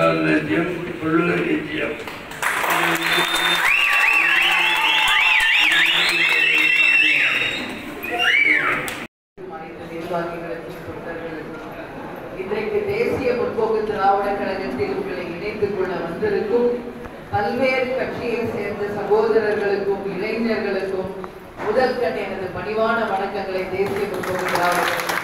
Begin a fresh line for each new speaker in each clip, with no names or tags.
தொழிலாளர் நிச்சயம் உள்ளூர் நிச்சயம்
அனைத்து நிர்வாகிகளுக்கும் தொண்டர்களுக்கும் இன்றைக்கு தேசிய முற்போக்கு திராவிட கழகத்தில் உங்களை இணைத்துக் கொள்ள வந்திருக்கும் பல்வேறு கட்சியை சேர்ந்த சகோதரர்களுக்கும் இளைஞர்களுக்கும் முதல் கண் எனது பணிவான வணக்கங்களை தேசிய முற்போக்கு திராவிட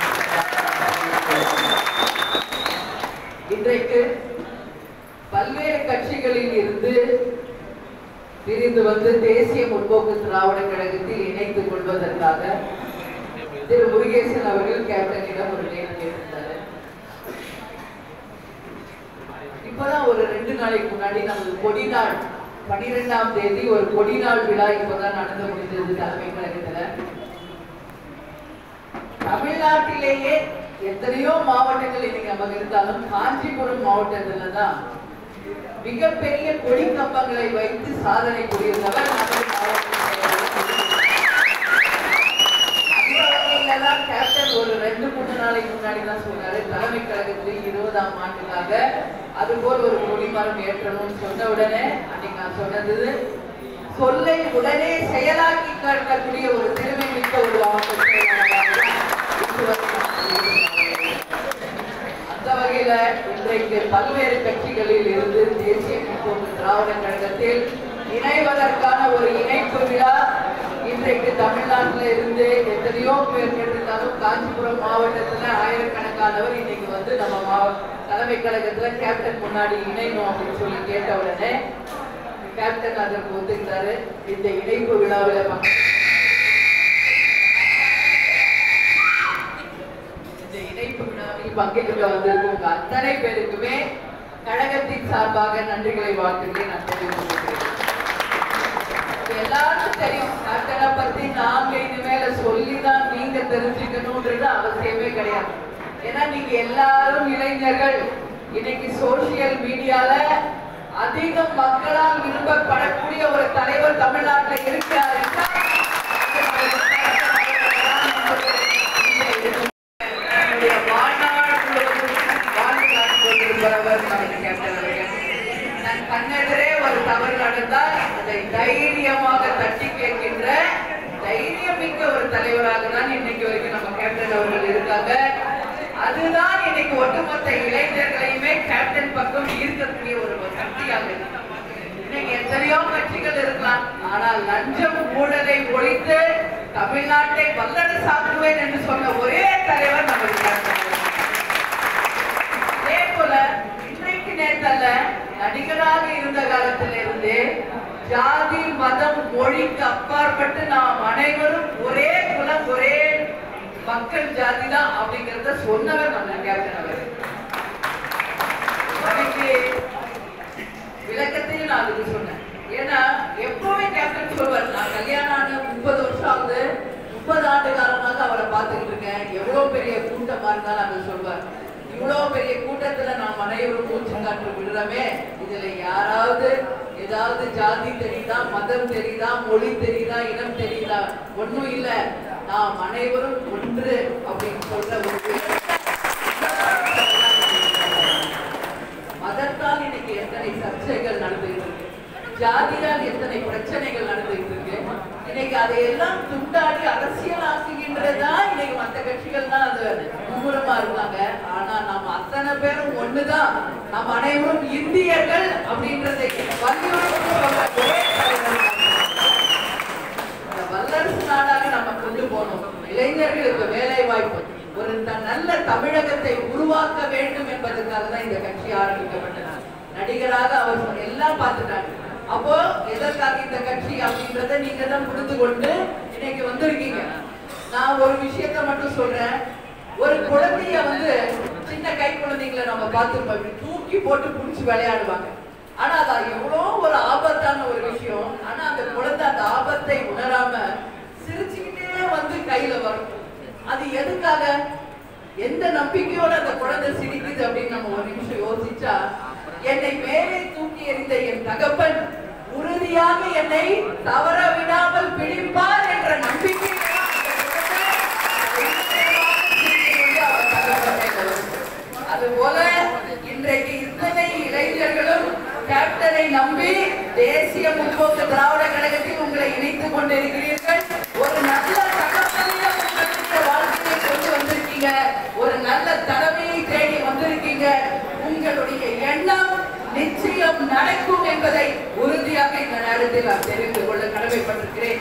கழகம் இன்றைக்கு பல்வேறு கட்சிகளில் இருந்து பிரிந்து வந்து தேசிய முற்போக்கு திராவிட கழகத்தில் இணைத்துக் கொள்வதற்காக திரு முருகேசன் அவர்கள் கேப்டனிடம் ஒரு டேட் கேட்டிருந்தாரு இப்பதான் ஒரு ரெண்டு நாளைக்கு முன்னாடி நமது கொடி நாள் பனிரெண்டாம் தேதி ஒரு கொடி நாள் விழா இப்பதான் நடந்து முடிந்தது தலைமை கழகத்துல தமிழ்நாட்டிலேயே எத்தனையோ மாவட்டங்கள் இன்னைக்கு நமக்கு இருந்தாலும் காஞ்சிபுரம் மாவட்டத்துல தான் மிகப்பெரிய கொடி கம்பங்களை வைத்து சாதனை புரிந்தவர் நமது மாவட்ட செயலாளர். அந்த வகையில தான் கேப்டன் ஒரு ரெண்டு மூணு நாளைக்கு முன்னாடி தான் சொன்னாரு தலைமை கழகத்தில் இருபதாம் ஆண்டுக்காக அது போல் ஒரு கொடிமரம் ஏற்றணும்னு சொன்ன உடனே அன்னைக்கு நான் சொன்னது சொல்லை உடனே செயலாக்கி காட்டக்கூடிய ஒரு திறமை மிக்க ஒரு மாவட்ட செயலாளராக தான் இன்று வரை நான் இருக்கிறேன். அந்த வகையில இன்றைக்கு பல்வேறு கட்சிகளில் இருந்து தேசிய முற்போக்கு திராவிட கழகத்தில் இணைவதற்கான ஒரு இணைப்பு விழா இன்றைக்கு தமிழ்நாட்டில் இருந்து எத்தனையோ பேர் கேட்டிருந்தாலும் காஞ்சிபுரம் மாவட்டத்துல ஆயிரக்கணக்கானவர் இன்னைக்கு வந்து நம்ம மாவட்ட தலைமை கழகத்துல கேப்டன் முன்னாடி இணையணும் அப்படின்னு சொல்லி கேட்ட உடனே கேப்டன் அதற்கு ஒத்துக்கிட்டாரு இந்த இணைப்பு விழாவில் பங்கு இந்த இணைப்பு விழாவில் பங்கேற்க வந்திருக்கும் உங்க அத்தனை பேருக்குமே கழகத்தின் சார்பாக நன்றிகளை வாழ்த்துக்களை நான் தெரிவித்துக் கொள்கிறேன். இது எல்லாருக்கும் தெரியும் கேப்டனை பத்தி நாங்க இனிமேல சொல்லிதான் நீங்க தெரிஞ்சுக்கணும்ன்றது அவசியமே கிடையாது ஏன்னா நீங்க எல்லாரும் இளைஞர்கள் இன்னைக்கு சோசியல் மீடியால அதிகம் மக்களால் விரும்பப்படக்கூடிய ஒரு தலைவர் தமிழ்நாட்டில் இருக்கிறார் என்றால் என்னுடைய வாழ்நாள் முழுவதும் வாழ்ந்து காட்டிக் கொண்டிருப்பவர் நமது கேப்டன் அவர்கள். தன் கண்ணெதிரே ஒரு தவறு நடந்தால் அதை தைரியமாக தட்டி கேட்கின்ற தைரியமிக்க ஒரு தலைவராக தான் இன்னைக்கு வரைக்கும் நம்ம கேப்டன் அவர்கள் இருக்காங்க அதுதான் இன்னைக்கு ஒட்டுமொத்த இளைஞர்களையுமே கேப்டன் பக்கம் ஈர்க்கக்கூடிய ஒரு சக்தியாக இருக்கு இன்னைக்கு எத்தனையோ கட்சிகள் இருக்கலாம் ஆனால் லஞ்சம் ஊழலை ஒழித்து தமிழ்நாட்டை வல்லரசாக்குவேன் என்று சொன்ன ஒரே தலைவர் நமது கேப்டன் அவர்கள். அதே போல இன்றைக்கு நேத்தல்ல நடிகராக இருந்த காலத்திலிருந்தே ஜாதி மதம் மொழிக்கு அப்பாற்பட்டு நாம் அனைவரும் ஒரே குலம் ஒரே மக்கள் ஜாதி தான் அப்படிங்கறத சொன்னவர் நம்ம கேப்டன் அவர்கள் அன்னைக்கு விளக்கத்தையும் நான் அதுக்கு சொன்னேன் ஏன்னா எப்பவுமே கேப்டன் சொல்வார் நான் கல்யாணம் ஆன முப்பது வருஷம் ஆகுது முப்பது ஆண்டு காலமாக அவரை பார்த்துக்கிட்டு இருக்கேன் எவ்வளவு பெரிய கூட்டமா இருந்தாலும் அவர் சொல்வார் இவ்வளவு பெரிய கூட்டத்துல நாம் அனைவரும் மூச்சு காற்று விடுறோமே இதுல யாராவது ஏதாவது ஜாதி தெரியுதா மதம் தெரியுதா மொழி தெரியுதா இனம் தெரியுதா ஒண்ணும் இல்ல நாம் அனைவரும் ஒன்று அப்படின்னு சொல்ற ஒரு மதத்தால் இன்னைக்கு எத்தனை சர்ச்சைகள் நடந்துகிட்டு இருக்கு ஜாதியால் எத்தனை பிரச்சனைகள் நடந்துகிட்டு இருக்கு இன்னைக்கு அதையெல்லாம் துண்டாடி அரசியலாக்குகின்றதா இன்னைக்கு மத்த கட்சிகள் தான் அது மும்முரமா இருக்காங்க ஆனா நம்ம அத்தனை பேரும் ஒண்ணுதான் நம்ம அனைவரும் இந்தியர்கள் அப்படின்றதை வலியுறுத்தி சொல்ற ஒரே தலைவர் தான். இந்த வல்லரசு நாடாக நம்ம கொண்டு போனோம் இளைஞர்களுக்கு வேலை வாய்ப்பு ஒரு த- நல்ல தமிழகத்தை உருவாக்க வேண்டும் என்பதற்காக தான் இந்த கட்சி ஆரம்பிக்கப்பட்டது நடிகராக அவர் சொ- எல்லாம் பார்த்துட்டாங்க அப்போ எதற்காக இந்த கட்சி அப்படின்றத நீங்க தான் புரிந்து கொண்டு இன்னைக்கு வந்திருக்கீங்க நான் ஒரு விஷயத்த மட்டும் சொல்றேன் ஒரு குழந்தைய வந்து சின்ன கை குழந்தைங்களை நம்ம பார்த்துருப்போம் இப்படி தூக்கி போட்டு புடிச்சு விளையாடுவாங்க ஆனா அது எவ்வளோ ஒரு ஆபத்தான ஒரு விஷயம் ஆனா அந்த குழந்தை அந்த ஆபத்தை உணராம சிரிச்சுக்கிட்டே வந்து கையில வரும் அது எதுக்காக எந்த நம்பிக்கையோட அந்த குழந்தை சிரிக்குது அப்படின்னு நம்ம ஒரு நிமிஷம் யோசிச்சா என்னை மேலே தூக்கி எறிந்த என் தகப்பன் உறுதியாக என்னை தவற விடாமல் பிடிப்பார் என்ற நம்பிக்கை அதுபோல இன்றைக்கு இத்தனை இளைஞர்கள் நம்பி தேசிய முற்போக்கு திராவிட கழகத்தில் உங்களை இணைத்துக் கொண்டிருக்கிறீர்கள் ஒரு நல்ல தகவலையும் உங்களுடைய வாழ்க்கையை கொண்டு வந்திருக்கீங்க ஒரு நல்ல தலைமையை தேடி வந்திருக்கீங்க உங்களுடைய எண்ணம் நிச்சயம் நடக்கும் என்பதை உறுதியாக இந்த நேரத்தில் நான் தெரிந்து கொள்ள கடமைப்பட்டிருக்கிறேன்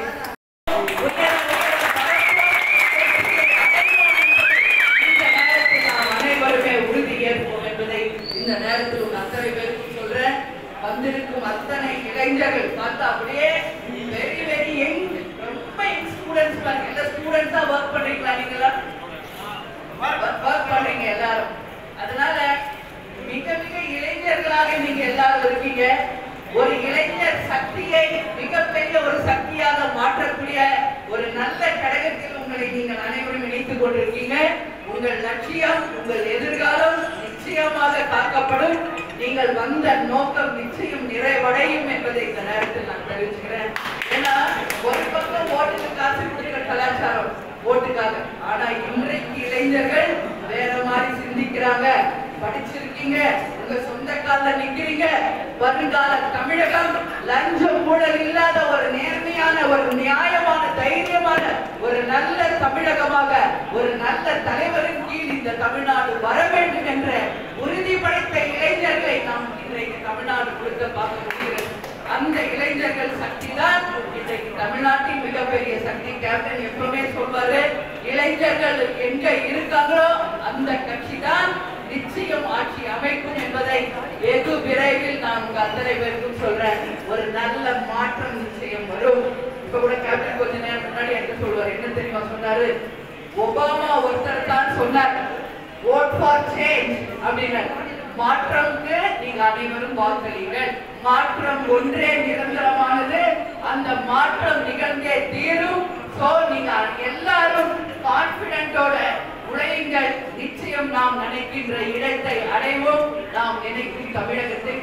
இந்த நேரத்தில் நாம் அனைவருமே உறுதி ஏற்போம் என்பதை இந்த நேரத்தில் உங்க அத்தனை பேருக்கும் சொல்றேன் வந்திருக்கும் அத்தனை இளைஞர்கள் பார்த்தா அப்படியே வெரி வெரி யங் ரொம்ப யங் ஸ்டூடெண்ட்ஸ் பாருங்க எல்லா ஸ்டூடெண்ட்ஸா ஒர்க் பண்றீங்களா நீங்களா ஒர்க் பண்றீங்க எல்லாரும் அதனால மிக மிக இளைஞர்களாக நீங்க எல்லாரும் இருக்கீங்க ஒரு இளைஞர் சக்தியை மிகப்பெரிய ஒரு சக்தியாக மாற்றக்கூடிய ஒரு நல்ல கழகத்தில் உங்களை நீங்கள் அனைவரும் இணைத்துக் கொண்டிருக்கீங்க உங்கள் லட்சியம் உங்கள் எதிர்காலம் நிச்சயமாக காக்கப்படும் நீங்கள் வந்த நோக்கம் நிச்சயம் நிறைவடையும் என்பதை இந்த நேரத்தில் நான் தெரிவிச்சுக்கிறேன் ஏன்னா ஒரு பக்கம் ஓட்டுக்கு காசு கொடுக்கிற கலாச்சாரம் ஓட்டுக்காக ஆனா இன்றைக்கு இளைஞர்கள் வேற மாதிரி சிந்திக்கிறாங்க படிச்சிருக்கீங்க உங்க சொந்த கால்ல நிக்கிறீங்க வருங்கால தமிழகம் லஞ்சம் ஊழல் இல்லாத ஒரு நேர்மையான ஒரு நியாயமான தைரியமான ஒரு நல்ல தமிழகமாக ஒரு நல்ல தலைவரின் கீழ் இந்த தமிழ்நாடு வர வேண்டும் என்ற உறுதி படைத்த இளைஞர்களை நாம் இன்றைக்கு தமிழ்நாடு கொடுக்க பார்க்க முடிகிறது அந்த இளைஞர்கள் சக்தி தான் இன்றைக்கு தமிழ்நாட்டின் மிகப்பெரிய சக்தி கேப்டன் எப்பவுமே சொல்வாரு இளைஞர்கள் எங்க இருக்காங்களோ அந்த கட்சி தான் நிச்சயம் ஆட்சி அமைக்கும் என்பதை வெகு விரைவில் நான் உங்க அத்தனை பேருக்கும் சொல்றேன் ஒரு நல்ல மாற்றம் நிச்சயம் வரும் இப்ப கூட கேப்டன் கொஞ்ச நேரம் முன்னாடி என்ன சொல்வார் என்ன தெரியுமா சொன்னாரு ஒபாமா ஒருத்தர் தான் சொன்னார் ஓட் ஃபார் சேஞ்ச் அப்படின்னு மாற்றம்க்கு நீங்க அனைவரும் வாக்களிங்கள் மாற்றம் ஒன்றே நிரந்தரமானது அந்த மாற்றம் நிகழ்ந்தே தீரும் சோ நீங்க எல்லாரும் கான்பிடண்டோட உழையுங்கள் நிச்சயம் நாம் நினைக்கின்ற இடத்தை அடைவோம் நாம் நினைக்கும் தமிழகத்தை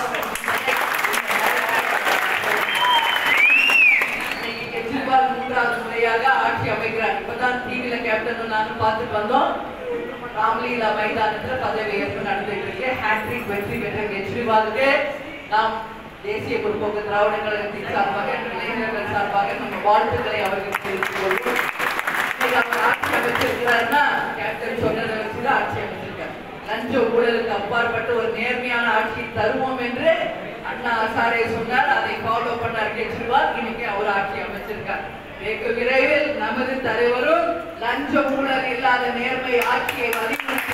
இன்னைக்கு கெஜ்ரிவால் மூன்றாவது முறையாக ஆட்சி அமைக்கிறார் இப்பதான் டிவில கேப்டன் நானும் பார்த்துட்டு வந்தோம் ராம்லீலா மைதானத்துல பதவி ஏற்பு நடந்துட்டு இருக்கு ஹேட்ரிக் வெற்றி பெற்ற கெஜ்ரிவாலுக்கு நாம் தேசிய முற்போக்கு திராவிட கழகத்தின் சார்பாக இளைஞர்கள் சார்பாக நம்ம வாழ்த்துக்களை அவர்களுக்கு தெரிவித்துக் கொள்வோம் இன்னைக்கு அவர் ஆட்சி அமைச்சிருக்கிறாருன்னா கேப்டன் சொன்னதை வச்சுதான் ஆட்சி அமைச்சிருக்காரு லஞ்ச ஊழலுக்கு அப்பாற்பட்ட ஒரு நேர்மையான ஆட்சி தருவோம் என்று அண்ணா ஹசாரே சொன்னார் அதை ஃபாலோ பண்ணார் கெஜ்ரிவால் இன்னைக்கு அவர் ஆட்சி அமைச்சிருக்கார் வெகு விரைவில் நமது தலைவரும் லஞ்ச ஊழல் இல்லாத நேர்மை ஆட்சியை வலியுறுத்தி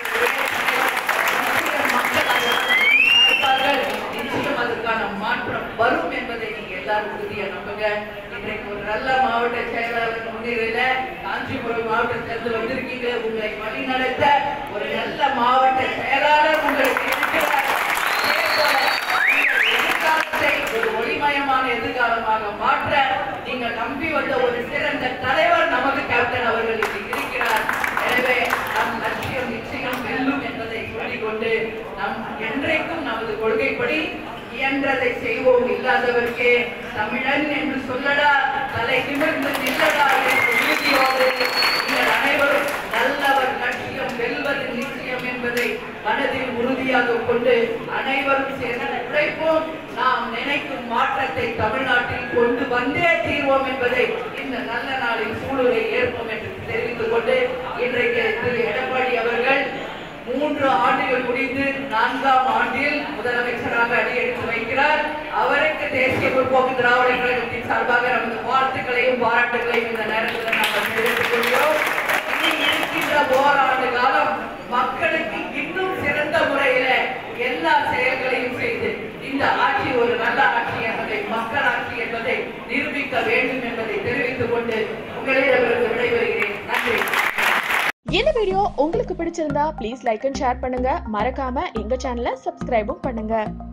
நிச்சயம் மக்கள் அதை பார்ப்பார்கள். நிச்சயம் அதற்கான மாற்றம் வரும் என்பதை நீங்க எல்லாரும் உறுதியா நம்புங்க இன்றைக்கு ஒரு நல்ல மாவட்ட செயலாளர் முன்னிலையில காஞ்சிபுரம் மாவட்டத்திலிருந்து வந்திருக்கீங்க உங்களை வழிநடத்த ஒரு நல்ல மாவட்ட செயலாளர் உங்களுக்கு இருக்கிறார் அதே போல உங்கள் எதிர்காலத்தை ஒரு ஒளிமயமான எதிர்காலமாக மாற்ற நீங்கள் நம்பி வந்த ஒரு சிறந்த தலைவர் நமது கேப்டன் அவர்கள் இங்கு இருக்கிறார் எனவே நம் லட்சியம் நிச்சயம் வெல்லும் என்பதை சொல்லிக்கொண்டு நம் என்றைக்கும் நமது கொள்கைப்படி இயன்றதை செய்வோம் இல்லாதவர்க்கே தமிழன் என்று சொல்லடா தலை நிமிர்ந்து நில்லடா என்ற உறுதியோடு நீங்கள் அனைவரும் நல்லவர் லட்சியம் வெல்வது நிச்சயம் என்பதை மனதில் உறுதியாக கொண்டு அனைவரும் சேர்ந்து உழைப்போம் நாம் நினைக்கும் மாற்றத்தை தமிழ்நாட்டில் கொண்டு வந்தே தீர்வோம் என்பதை இந்த நல்ல நாளில் சூழலை ஏற்போம் என்று தெரிவித்துக் கொண்டு இன்றைக்கு திரு எடப்பாடி அவர்கள் மூன்று ஆண்டுகள் முடிந்து நான்காம் ஆண்டில் முதலமைச்சராக அடியெடுத்து வைக்கிறார் அவருக்கு தேசிய முற்போக்கு திராவிட கழகத்தின் சார்பாக நமது வாழ்த்துக்களையும் பாராட்டுகளையும் இந்த நேரத்தில் நாங்கள் தெரிவித்துக் கொள்கிறோம் இனி இருக்கின்ற ஓராண்டு காலம் மக்களுக்கு இன்னும் சிறந்த முறையில எல்லா செயல்களையும் செய்து இந்த ஆட்சி ஒரு நல்ல ஆட்சி என்பதை மக்கள் ஆட்சி என்பதை நிரூபிக்க வேண்டும் என்பதை தெரிவித்துக் கொண்டு உங்களிடமிருந்து விடைபெறுகிறேன் நன்றி
இந்த வீடியோ உங்களுக்கு பிடிச்சிருந்தா ப்ளீஸ் லைக் அண்ட் ஷேர் பண்ணுங்க மறக்காம எங்க சேனலை சப்ஸ்கிரைபும் பண்ணுங்க